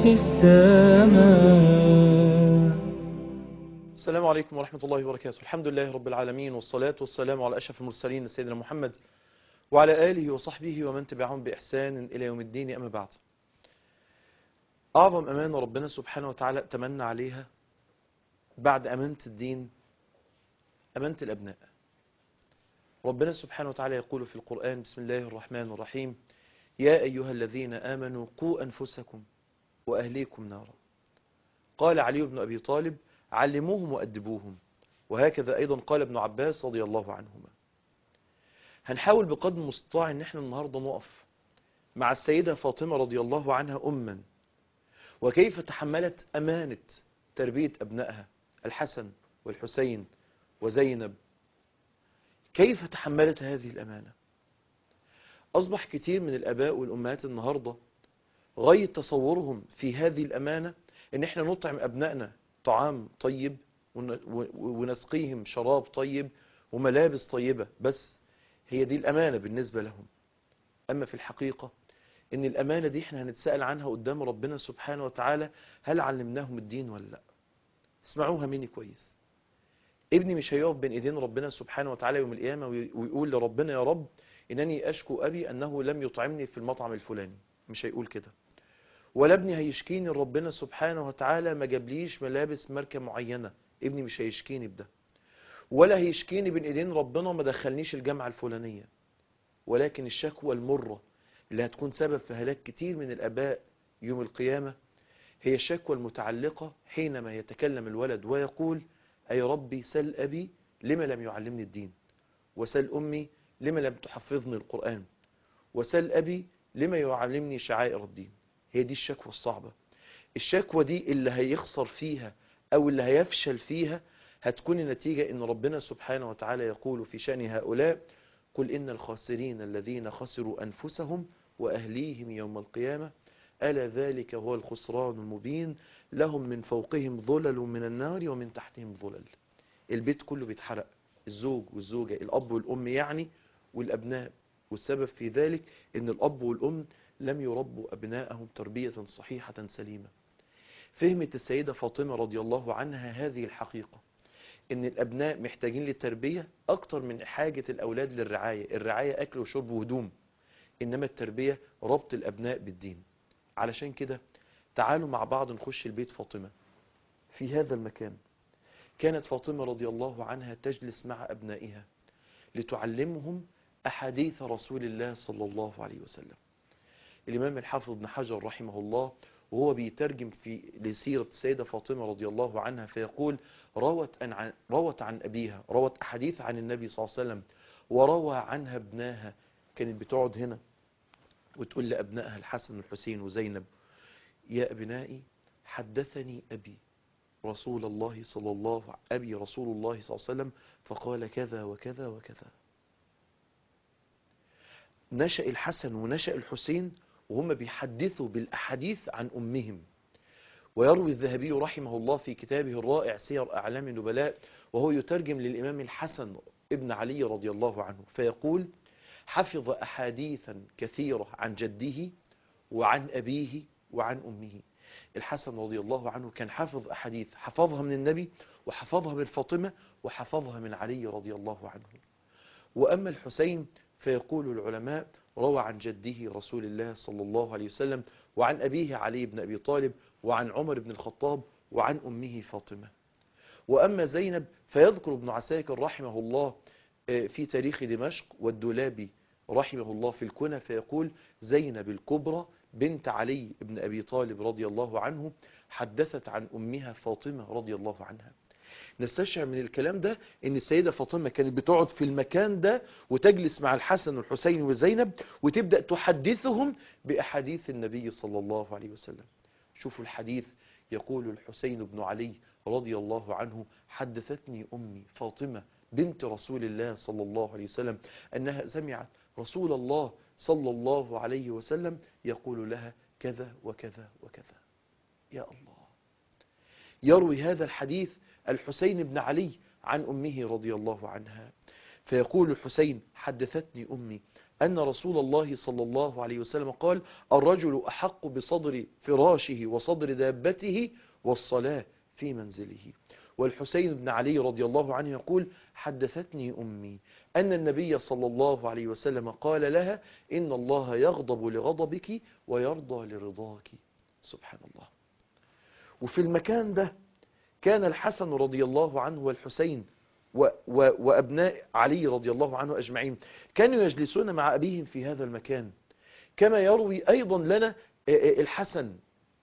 في السماء السلام عليكم ورحمة الله وبركاته الحمد لله رب العالمين والصلاة والسلام على أشرف المرسلين سيدنا محمد وعلى آله وصحبه ومن تبعهم بإحسان إلى يوم الدين أما بعد أعظم أمانة ربنا سبحانه وتعالى تمنى عليها بعد أمانة الدين أمانة الأبناء ربنا سبحانه وتعالى يقول في القرآن بسم الله الرحمن الرحيم يا أيها الذين آمنوا قوا أنفسكم وأهليكم نارا قال علي بن أبي طالب علموهم وأدبوهم وهكذا أيضا قال ابن عباس رضي الله عنهما هنحاول بقدر المستطاع ان احنا النهاردة نقف مع السيدة فاطمة رضي الله عنها أما وكيف تحملت أمانة تربية أبنائها الحسن والحسين وزينب كيف تحملت هذه الأمانة أصبح كتير من الأباء والأمهات النهاردة غاية تصورهم في هذه الأمانة ان احنا نطعم أبنائنا طعام طيب ونسقيهم شراب طيب وملابس طيبة بس هي دي الأمانة بالنسبة لهم أما في الحقيقة إن الأمانة دي احنا هنتسأل عنها قدام ربنا سبحانه وتعالى هل علمناهم الدين ولا لا اسمعوها مني كويس ابني مش هيقف بين ايدين ربنا سبحانه وتعالى يوم القيامة ويقول لربنا يا رب إنني أشكو أبي أنه لم يطعمني في المطعم الفلاني مش هيقول كده ولا ابني هيشكيني ربنا سبحانه وتعالى ما جابليش ملابس ماركة معينة ابني مش هيشكيني بده ولا هيشكيني بين ايدين ربنا ما دخلنيش الجامعة الفلانية ولكن الشكوى المرة اللي هتكون سبب في هلاك كتير من الاباء يوم القيامة هي الشكوى المتعلقة حينما يتكلم الولد ويقول اي ربي سل ابي لما لم يعلمني الدين وسل امي لما لم تحفظني القرآن وسل ابي لما يعلمني شعائر الدين هي دي الشكوى الصعبة الشكوى دي اللي هيخسر فيها او اللي هيفشل فيها هتكون النتيجة ان ربنا سبحانه وتعالى يقول في شأن هؤلاء قل إن الخاسرين الذين خسروا أنفسهم وأهليهم يوم القيامة ألا ذلك هو الخسران المبين لهم من فوقهم ظلل من النار ومن تحتهم ظلل البيت كله بيتحرق الزوج والزوجة الأب والأم يعني والأبناء والسبب في ذلك ان الأب والأم لم يربوا أبنائهم تربية صحيحة سليمة فهمت السيدة فاطمة رضي الله عنها هذه الحقيقة ان الابناء محتاجين للتربية اكتر من حاجة الاولاد للرعاية الرعاية اكل وشرب وهدوم انما التربية ربط الابناء بالدين علشان كده تعالوا مع بعض نخش البيت فاطمة في هذا المكان كانت فاطمة رضي الله عنها تجلس مع ابنائها لتعلمهم احاديث رسول الله صلى الله عليه وسلم الامام الحافظ ابن حجر رحمه الله وهو بيترجم في لسيرة السيدة فاطمة رضي الله عنها فيقول روت عن, روت عن أبيها روت أحاديث عن النبي صلى الله عليه وسلم وروى عنها ابناها كانت بتقعد هنا وتقول لأبنائها الحسن والحسين وزينب يا أبنائي حدثني أبي رسول الله صلى الله أبي رسول الله صلى الله عليه وسلم فقال كذا وكذا وكذا نشأ الحسن ونشأ الحسين وهم بيحدثوا بالأحاديث عن أمهم ويروي الذهبي رحمه الله في كتابه الرائع سير أعلام النبلاء وهو يترجم للإمام الحسن ابن علي رضي الله عنه فيقول حفظ أحاديثا كثيرة عن جده وعن أبيه وعن أمه الحسن رضي الله عنه كان حافظ أحاديث حفظها من النبي وحفظها من فاطمة وحفظها من علي رضي الله عنه وأما الحسين فيقول العلماء روى عن جده رسول الله صلى الله عليه وسلم وعن أبيه علي بن أبي طالب وعن عمر بن الخطاب وعن أمه فاطمة وأما زينب فيذكر ابن عساكر رحمه الله في تاريخ دمشق والدولابي رحمه الله في الكنى فيقول زينب الكبرى بنت علي بن أبي طالب رضي الله عنه حدثت عن أمها فاطمة رضي الله عنها نستشعر من الكلام ده ان السيدة فاطمة كانت بتقعد في المكان ده وتجلس مع الحسن والحسين وزينب وتبدأ تحدثهم بأحاديث النبي صلى الله عليه وسلم شوفوا الحديث يقول الحسين بن علي رضي الله عنه حدثتني أمي فاطمة بنت رسول الله صلى الله عليه وسلم أنها سمعت رسول الله صلى الله عليه وسلم يقول لها كذا وكذا وكذا يا الله يروي هذا الحديث الحسين بن علي عن أمه رضي الله عنها فيقول الحسين حدثتني أمي أن رسول الله صلى الله عليه وسلم قال الرجل أحق بصدر فراشه وصدر دابته والصلاة في منزله والحسين بن علي رضي الله عنه يقول حدثتني أمي أن النبي صلى الله عليه وسلم قال لها إن الله يغضب لغضبك ويرضى لرضاك سبحان الله وفي المكان ده كان الحسن رضي الله عنه والحسين و و وأبناء علي رضي الله عنه أجمعين كانوا يجلسون مع أبيهم في هذا المكان كما يروي أيضا لنا الحسن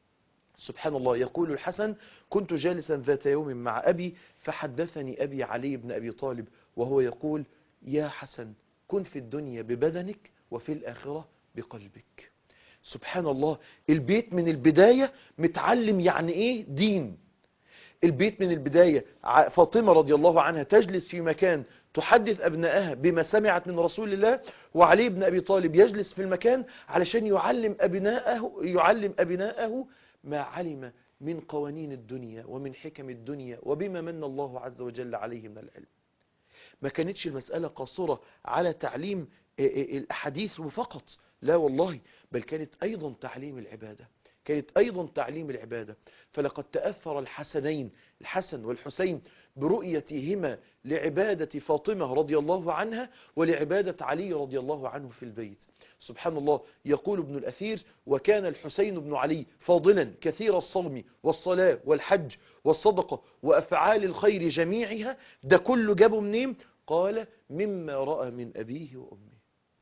سبحان الله يقول الحسن كنت جالسا ذات يوم مع أبي فحدثني أبي علي بن أبي طالب وهو يقول يا حسن كن في الدنيا ببدنك وفي الآخرة بقلبك سبحان الله البيت من البداية متعلم يعني ايه دين البيت من البداية فاطمة رضي الله عنها تجلس في مكان تحدث أبنائها بما سمعت من رسول الله وعلي بن أبي طالب يجلس في المكان علشان يعلم أبنائه, يعلم أبنائه ما علم من قوانين الدنيا ومن حكم الدنيا وبما من الله عز وجل عليه من العلم ما كانتش المسألة قاصرة على تعليم الأحاديث فقط لا والله بل كانت أيضا تعليم العبادة كانت أيضا تعليم العبادة فلقد تأثر الحسنين الحسن والحسين برؤيتهما لعبادة فاطمة رضي الله عنها ولعبادة علي رضي الله عنه في البيت سبحان الله يقول ابن الأثير وكان الحسين بن علي فاضلا كثير الصوم والصلاة والحج والصدقة وأفعال الخير جميعها ده كله جابه منين قال مما رأى من أبيه وأمه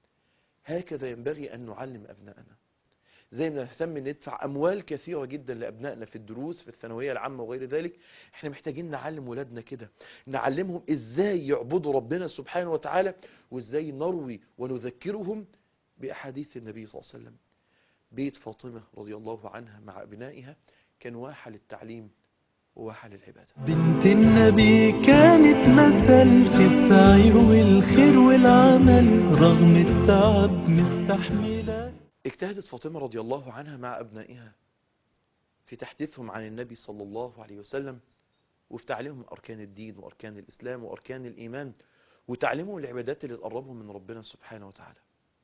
هكذا ينبغي أن نعلم أبنائنا زي ما نهتم ندفع أموال كثيرة جدا لأبنائنا في الدروس في الثانوية العامة وغير ذلك احنا محتاجين نعلم ولادنا كده نعلمهم ازاي يعبدوا ربنا سبحانه وتعالى وازاي نروي ونذكرهم بأحاديث النبي صلى الله عليه وسلم بيت فاطمة رضي الله عنها مع أبنائها كان واحة للتعليم وواحة للعبادة بنت النبي كانت مثل في السعي والخير والعمل رغم التعب مستحملة اجتهدت فاطمة رضي الله عنها مع أبنائها في تحديثهم عن النبي صلى الله عليه وسلم وفي تعليمهم أركان الدين وأركان الإسلام وأركان الإيمان وتعليمهم العبادات اللي تقربهم من ربنا سبحانه وتعالى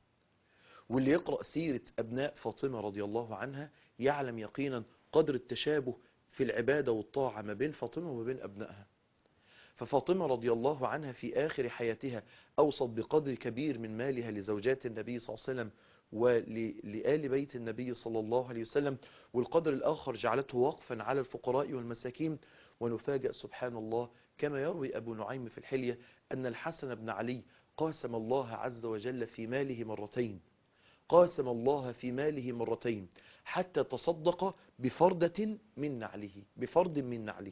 واللي يقرأ سيرة أبناء فاطمة رضي الله عنها يعلم يقينا قدر التشابه في العبادة والطاعة ما بين فاطمة وما بين أبنائها ففاطمة رضي الله عنها في آخر حياتها أوصت بقدر كبير من مالها لزوجات النبي صلى الله عليه وسلم ولآل بيت النبي صلى الله عليه وسلم والقدر الآخر جعلته وقفا على الفقراء والمساكين ونفاجأ سبحان الله كما يروي أبو نعيم في الحلية أن الحسن بن علي قاسم الله عز وجل في ماله مرتين قاسم الله في ماله مرتين حتى تصدق بفردة من نعله بفرد من نعله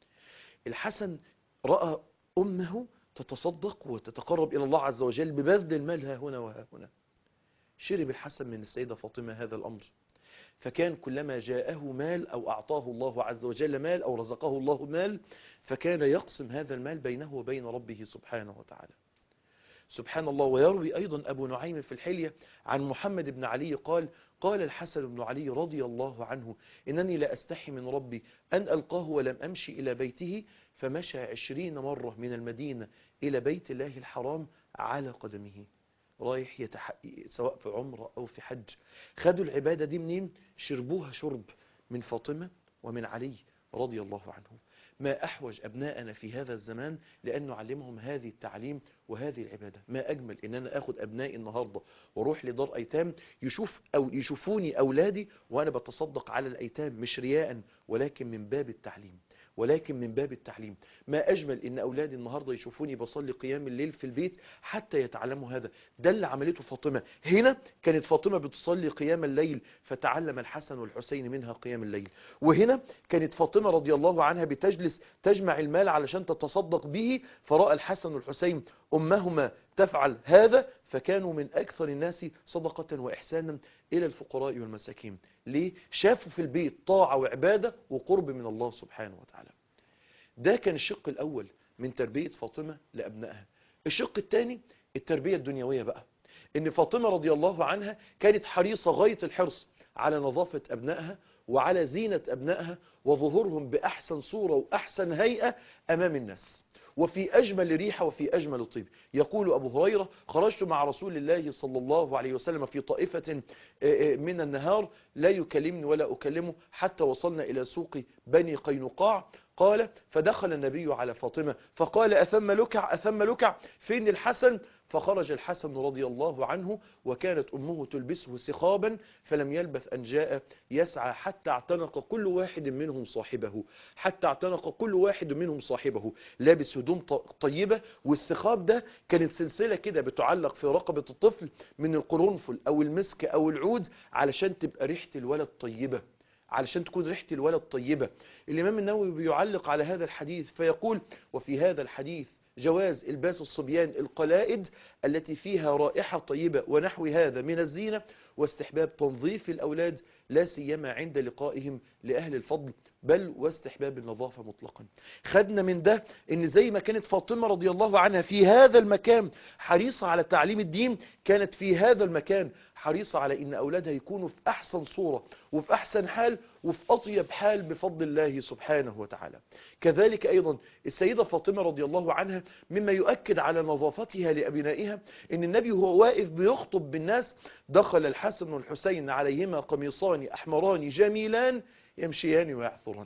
الحسن رأى أمه تتصدق وتتقرب إلى الله عز وجل ببذل المال ها هنا وها هنا شرب الحسن من السيدة فاطمة هذا الأمر فكان كلما جاءه مال أو أعطاه الله عز وجل مال أو رزقه الله مال فكان يقسم هذا المال بينه وبين ربه سبحانه وتعالى سبحان الله ويروي أيضا أبو نعيم في الحلية عن محمد بن علي قال قال الحسن بن علي رضي الله عنه إنني لا أستحي من ربي أن ألقاه ولم أمشي إلى بيته فمشى عشرين مرة من المدينة إلى بيت الله الحرام على قدمه رايح يتح... سواء في عمرة أو في حج خدوا العبادة دي منين شربوها شرب من فاطمة ومن علي رضي الله عنهم ما أحوج أبناءنا في هذا الزمان لأن نعلمهم هذه التعليم وهذه العبادة ما أجمل إن أنا أخذ أبنائي النهاردة وروح لدار أيتام يشوف أو يشوفوني أولادي وأنا بتصدق على الأيتام مش رياء ولكن من باب التعليم ولكن من باب التعليم ما أجمل إن أولادي النهاردة يشوفوني بصلي قيام الليل في البيت حتى يتعلموا هذا ده اللي عملته فاطمة هنا كانت فاطمة بتصلي قيام الليل فتعلم الحسن والحسين منها قيام الليل وهنا كانت فاطمة رضي الله عنها بتجلس تجمع المال علشان تتصدق به فرأى الحسن والحسين أمهما تفعل هذا فكانوا من أكثر الناس صدقة وإحسانا إلى الفقراء والمساكين ليه؟ شافوا في البيت طاعة وعبادة وقرب من الله سبحانه وتعالى ده كان الشق الأول من تربية فاطمة لأبنائها الشق الثاني التربية الدنيوية بقى إن فاطمة رضي الله عنها كانت حريصة غاية الحرص على نظافة أبنائها وعلى زينة أبنائها وظهورهم بأحسن صورة وأحسن هيئة أمام الناس وفي أجمل ريحة وفي أجمل طيب يقول أبو هريرة خرجت مع رسول الله صلى الله عليه وسلم في طائفة من النهار لا يكلمني ولا أكلمه حتى وصلنا إلى سوق بني قينقاع قال فدخل النبي على فاطمة فقال أثم لكع أثم لكع فين الحسن فخرج الحسن رضي الله عنه وكانت أمه تلبسه سخابا فلم يلبث أن جاء يسعى حتى اعتنق كل واحد منهم صاحبه حتى اعتنق كل واحد منهم صاحبه لابس هدوم طيبة والسخاب ده كانت سلسلة كده بتعلق في رقبة الطفل من القرنفل أو المسك أو العود علشان تبقى ريحة الولد طيبة علشان تكون ريحة الولد طيبة الإمام النووي بيعلق على هذا الحديث فيقول وفي هذا الحديث جواز الباس الصبيان القلائد التي فيها رائحة طيبة ونحو هذا من الزينة واستحباب تنظيف الأولاد لا سيما عند لقائهم لأهل الفضل بل واستحباب النظافة مطلقا خدنا من ده ان زي ما كانت فاطمة رضي الله عنها في هذا المكان حريصة على تعليم الدين كانت في هذا المكان حريصة على ان اولادها يكونوا في احسن صورة وفي احسن حال وفي اطيب حال بفضل الله سبحانه وتعالى كذلك ايضا السيدة فاطمة رضي الله عنها مما يؤكد على نظافتها لابنائها ان النبي هو واقف بيخطب بالناس دخل الحسن والحسين عليهما قميصان احمران جميلان يمشيان ويعثران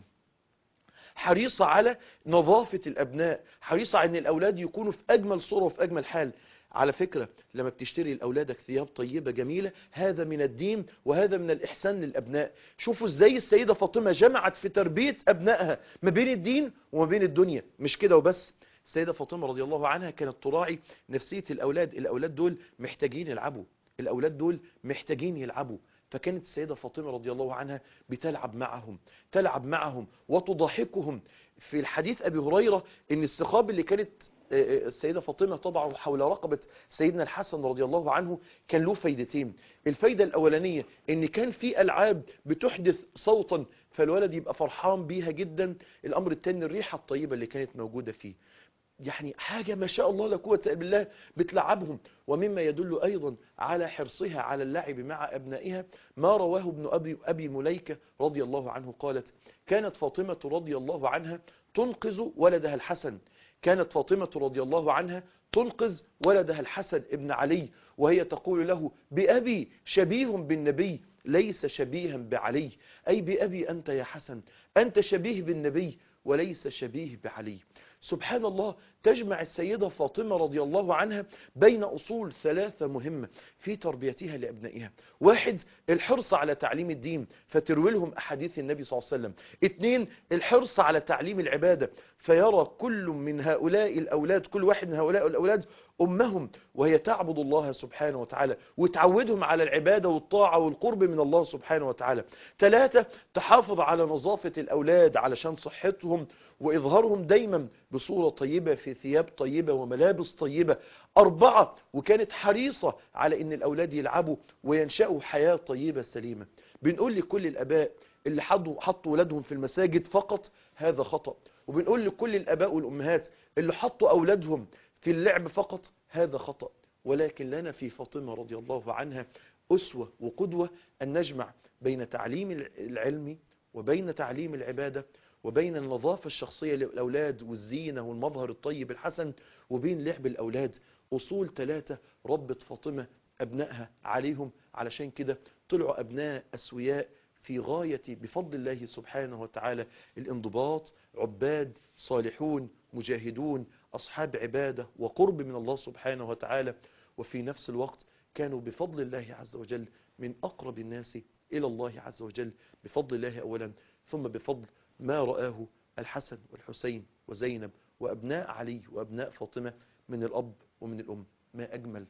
حريصة على نظافة الأبناء حريصة على أن الأولاد يكونوا في أجمل صورة وفي أجمل حال على فكرة لما بتشتري لأولادك ثياب طيبة جميلة هذا من الدين وهذا من الإحسان للأبناء شوفوا ازاي السيدة فاطمة جمعت في تربية أبنائها ما بين الدين وما بين الدنيا مش كده وبس السيدة فاطمة رضي الله عنها كانت تراعي نفسية الأولاد الأولاد دول محتاجين يلعبوا الأولاد دول محتاجين يلعبوا فكانت السيدة فاطمة رضي الله عنها بتلعب معهم تلعب معهم وتضحكهم في الحديث أبي هريرة ان السخاب اللي كانت السيدة فاطمة تضعه حول رقبة سيدنا الحسن رضي الله عنه كان له فايدتين الفايدة الأولانية ان كان في ألعاب بتحدث صوتا فالولد يبقى فرحان بيها جدا الأمر الثاني الريحة الطيبة اللي كانت موجودة فيه يعني حاجة ما شاء الله لا قوة إلا بالله بتلعبهم ومما يدل أيضا على حرصها على اللعب مع أبنائها ما رواه ابن أبي, أبي مليكة رضي الله عنه قالت كانت فاطمة رضي الله عنها تنقذ ولدها الحسن كانت فاطمة رضي الله عنها تنقذ ولدها الحسن ابن علي وهي تقول له بأبي شبيه بالنبي ليس شبيها بعلي أي بأبي أنت يا حسن أنت شبيه بالنبي وليس شبيه بعلي سبحان الله تجمع السيدة فاطمة رضي الله عنها بين أصول ثلاثة مهمة في تربيتها لأبنائها واحد الحرص على تعليم الدين فتروي لهم أحاديث النبي صلى الله عليه وسلم اثنين الحرص على تعليم العبادة فيرى كل من هؤلاء الأولاد كل واحد من هؤلاء الأولاد أمهم وهي تعبد الله سبحانه وتعالى وتعودهم على العبادة والطاعة والقرب من الله سبحانه وتعالى ثلاثة تحافظ على نظافة الأولاد علشان صحتهم وإظهارهم دايما بصورة طيبة في ثياب طيبة وملابس طيبة أربعة وكانت حريصة على أن الأولاد يلعبوا وينشأوا حياة طيبة سليمة بنقول لكل الأباء اللي حطوا حطوا ولادهم في المساجد فقط هذا خطأ وبنقول لكل الأباء والأمهات اللي حطوا أولادهم في اللعب فقط هذا خطأ ولكن لنا في فاطمة رضي الله عنها أسوة وقدوة أن نجمع بين تعليم العلم وبين تعليم العبادة وبين النظافة الشخصية للأولاد والزينة والمظهر الطيب الحسن وبين لعب الأولاد أصول ثلاثة ربت فاطمة أبنائها عليهم علشان كده طلعوا أبناء أسوياء في غاية بفضل الله سبحانه وتعالى الانضباط عباد صالحون مجاهدون أصحاب عبادة وقرب من الله سبحانه وتعالى وفي نفس الوقت كانوا بفضل الله عز وجل من أقرب الناس إلى الله عز وجل بفضل الله أولا ثم بفضل ما رآه الحسن والحسين وزينب وأبناء علي وأبناء فاطمة من الأب ومن الأم ما أجمل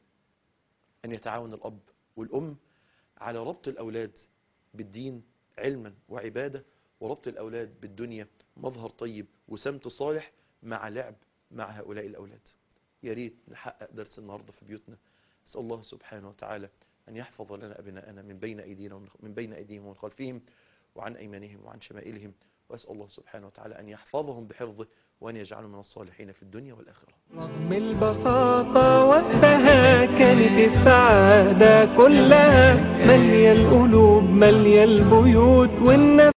أن يتعاون الأب والأم على ربط الأولاد بالدين علما وعبادة وربط الأولاد بالدنيا مظهر طيب وسمت صالح مع لعب مع هؤلاء الأولاد يا ريت نحقق درس النهاردة في بيوتنا أسأل الله سبحانه وتعالى أن يحفظ لنا أبناءنا من بين أيدينا ومن بين أيديهم ومن خلفهم وعن أيمانهم وعن شمائلهم وأسأل الله سبحانه وتعالى أن يحفظهم بحفظه وأن يجعلهم من الصالحين في الدنيا والآخرة رغم البساطة وقتها كانت السعادة كلها مليا القلوب مليا البيوت والنفس